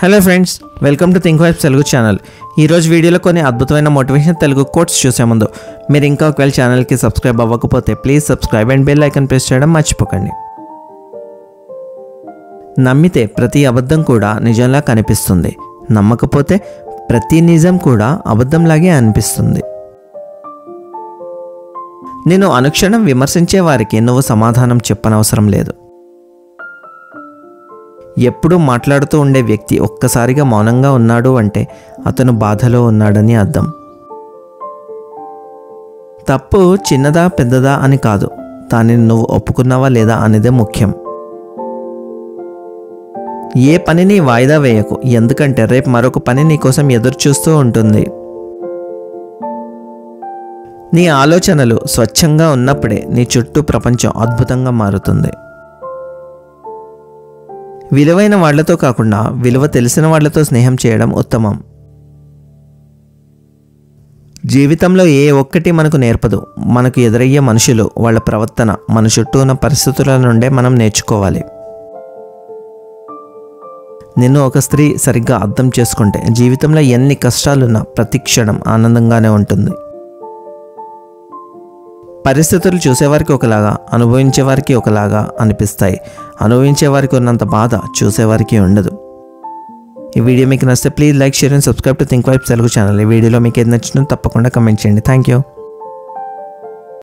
hello friends welcome to think vibes Telugu channel ఈరోజు వీడియోలో కొన్ని అద్భుతమైన మోటివేషన్ తెలుగు కోట్స్ చూసే ముందు మీరు ఇంకా ఒకవేళ ఛానల్కి సబ్స్క్రైబ్ అవ్వకపోతే please subscribe and bell icon press చేయడం మర్చిపోకండి నమ్మితే ప్రతి అబద్ధం కూడా నిజంలా కనిపిస్తుంది నమ్మకపోతే ప్రతి నిజం కూడా అబద్ధంలాగే అనిపిస్తుంది నేను అనుక్షణం విమర్శించే వారికి నువ్వు సమాధానం చెప్పనవసరం లేదు ఎప్పుడూ మాట్లాడుతూ ఉండే వ్యక్తి ఒక్కసారిగా మౌనంగా ఉన్నాడు అంటే అతను బాధలో ఉన్నాడని అర్థం తప్పు చిన్నదా పెద్దదా అని కాదు దానిని నువ్వు ఒప్పుకున్నావా లేదా అనేదే ముఖ్యం ఏ పనిని వాయిదా వేయకు ఎందుకంటే రేపు మరొక పని నీకోసం ఎదురు చూస్తూ ఉంటుంది నీ ఆలోచనలు స్వచ్ఛంగా ఉన్నప్పుడే నీ చుట్టూ ప్రపంచం అద్భుతంగా మారుతుంది విలువైన వాళ్లతో కాకుండా విలువ తెలిసిన వాళ్లతో స్నేహం చేయడం ఉత్తమం జీవితంలో ఏ ఒక్కటి మనకు నేర్పదు మనకు ఎదురయ్యే మనుషులు వాళ్ళ ప్రవర్తన మన చుట్టూ ఉన్న పరిస్థితుల నుండే మనం నేర్చుకోవాలి నిన్ను ఒక స్త్రీ సరిగ్గా అర్థం చేసుకుంటే జీవితంలో ఎన్ని కష్టాలున్నా ప్రతి క్షణం ఆనందంగానే ఉంటుంది పరిస్థితులు చూసేవారికి ఒకలాగా అనుభవించేవారికి ఒకలాగా అనిపిస్తాయి అనుభవించేవారికి ఉన్నంత బాధ చూసేవారికి ఉండదు ఈ వీడియో మీకు నచ్చితే please like share and subscribe to think vibes Telugu channel ఈ వీడియోలో మీకు ఏది నచ్చినా తప్పకుండా కమెంట్ చేయండి థ్యాంక్ యూ